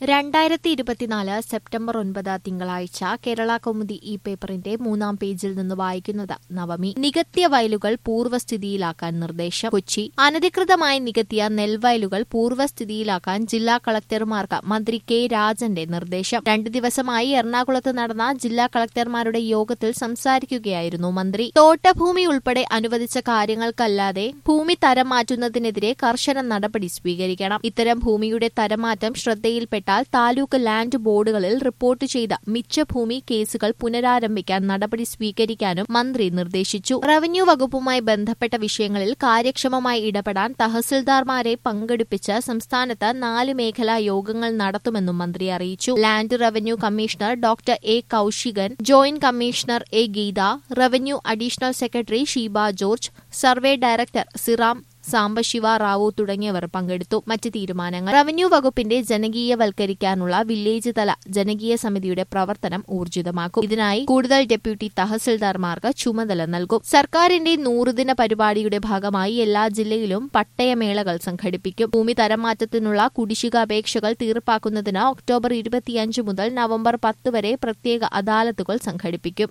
രണ്ടായിരത്തി ഇരുപത്തിനാല് സെപ്റ്റംബർ ഒൻപത് തിങ്കളാഴ്ച കേരള കൗമുദി ഈ പേപ്പറിന്റെ മൂന്നാം പേജിൽ നിന്ന് വായിക്കുന്നത് നവമി നികത്തിയ വയലുകൾ പൂർവ്വസ്ഥിതിയിലാക്കാൻ നിർദ്ദേശം കൊച്ചി അനധികൃതമായി നികത്തിയ നെൽവയലുകൾ പൂർവ്വസ്ഥിതിയിലാക്കാൻ ജില്ലാ കളക്ടർമാർക്ക് മന്ത്രി കെ രാജന്റെ നിർദ്ദേശം രണ്ടു ദിവസമായി എറണാകുളത്ത് നടന്ന ജില്ലാ കളക്ടർമാരുടെ യോഗത്തിൽ സംസാരിക്കുകയായിരുന്നു മന്ത്രി തോട്ടഭൂമി ഉൾപ്പെടെ അനുവദിച്ച കാര്യങ്ങൾക്കല്ലാതെ ഭൂമി തരം മാറ്റുന്നതിനെതിരെ കർശന നടപടി സ്വീകരിക്കണം ഇത്തരം ഭൂമിയുടെ തരംമാറ്റം ശ്രദ്ധയിൽപ്പെട്ടാൽ താലൂക്ക് ലാൻഡ് ബോർഡുകളിൽ റിപ്പോർട്ട് ചെയ്ത മിച്ചഭൂമി കേസുകൾ പുനരാരംഭിക്കാൻ നടപടി സ്വീകരിക്കാനും മന്ത്രി നിർദ്ദേശിച്ചു റവന്യൂ വകുപ്പുമായി ബന്ധപ്പെട്ട വിഷയങ്ങളിൽ കാര്യക്ഷമമായി ഇടപെടാൻ തഹസിൽദാർമാരെ പങ്കെടുപ്പിച്ച് സംസ്ഥാനത്ത് നാല് മേഖലാ യോഗങ്ങൾ നടത്തുമെന്നും മന്ത്രി അറിയിച്ചു land revenue commissioner doctor A Kaushikan joint commissioner A Geetha revenue additional secretary Sheeba George survey director Sriram Sambasiva Rao തുടങ്ങിയവർ പങ്കെടുത്തു മറ്റ് തീരുമാനങ്ങൾ റവന്യൂ വകുപ്പിന്റെ ജനകീയവൽക്കരിക്കാനുള്ള വില്ലേജ് തല ജനകീയ സമിതിയുടെ പ്രവർത്തനം ഊർജിതമാക്കും ഇതിനായി കൂടുതൽ ഡെപ്യൂട്ടി തഹസിൽദാർമാർക്ക് ചുമതല നൽകും സർക്കാരിന്റെ നൂറുദിന പരിപാടിയുടെ ഭാഗമായി എല്ലാ ജില്ലയിലും പട്ടയമേളകൾ സംഘടിപ്പിക്കും ഭൂമി തരംമാറ്റത്തിനുള്ള കുടിശ്ശിക അപേക്ഷകൾ തീർപ്പാക്കുന്നതിന് ഒക്ടോബർ ഇരുപത്തിയഞ്ച് മുതൽ നവംബർ പത്ത് വരെ പ്രത്യേക അദാലത്തുകൾ സംഘടിപ്പിക്കും